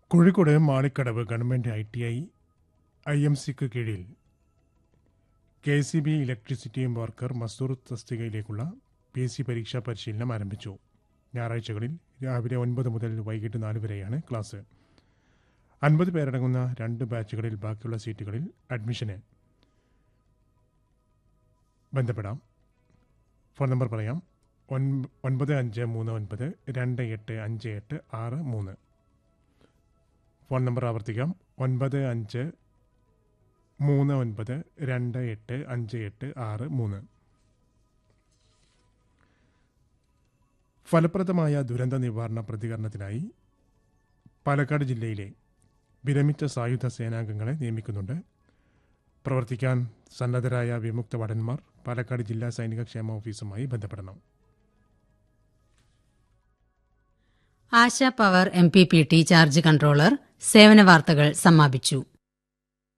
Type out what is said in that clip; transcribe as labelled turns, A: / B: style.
A: Kozhikode Malikkadavu government I T I I M സിക്ക് കീഴിൽ K C B electricity worker മസൂർ തസ്തികയിലേക്കുള്ള പി എസ് സി പരീക്ഷാ പരിശീലനം ആരംഭിച്ചു ഞായറാഴ്ചകളിൽ രാവിലെ ഒൻപത് മുതൽ വൈകിട്ട് നാല് വരെയാണ് ക്ലാസ് അൻപത് പേരടങ്ങുന്ന രണ്ട് ബാച്ചുകളിൽ ബാക്കിയുള്ള സീറ്റുകളിൽ അഡ്മിഷന് ബന്ധപ്പെടാം ഫോൺ നമ്പർ പറയാം ഒൻപ- ഒൻപത് അഞ്ച് മൂന്ന് ഒൻപത് രണ്ട് എട്ട് അഞ്ച് എട്ട് ആറ് മൂന്ന് ഫോൺ നമ്പർ ആവർത്തിക്കാം ഒൻപത് അഞ്ച് മൂന്ന് ഒൻപത് രണ്ട് എട്ട് അഞ്ച് എട്ട് ആറ് മൂന്ന് ഫലപ്രദമായ ദുരന്ത നിവാരണ പ്രതികരണത്തിനായി പാലക്കാട് ജില്ലയിലെ വിരമിച്ച സായുധ സേനാംഗങ്ങളെ നിയമിക്കുന്നുണ്ട് പ്രവർത്തിക്കാൻ സന്നദ്ധരായ വിമുക്ത ഭടന്മാർ പാലക്കാട് ജില്ലാ സൈനിക ക്ഷേമ ഓഫീസുമായി ബന്ധപ്പെടണം
B: Asha power M P P T charge controller സേവന വാർത്തകൾ സമാപിച്ചു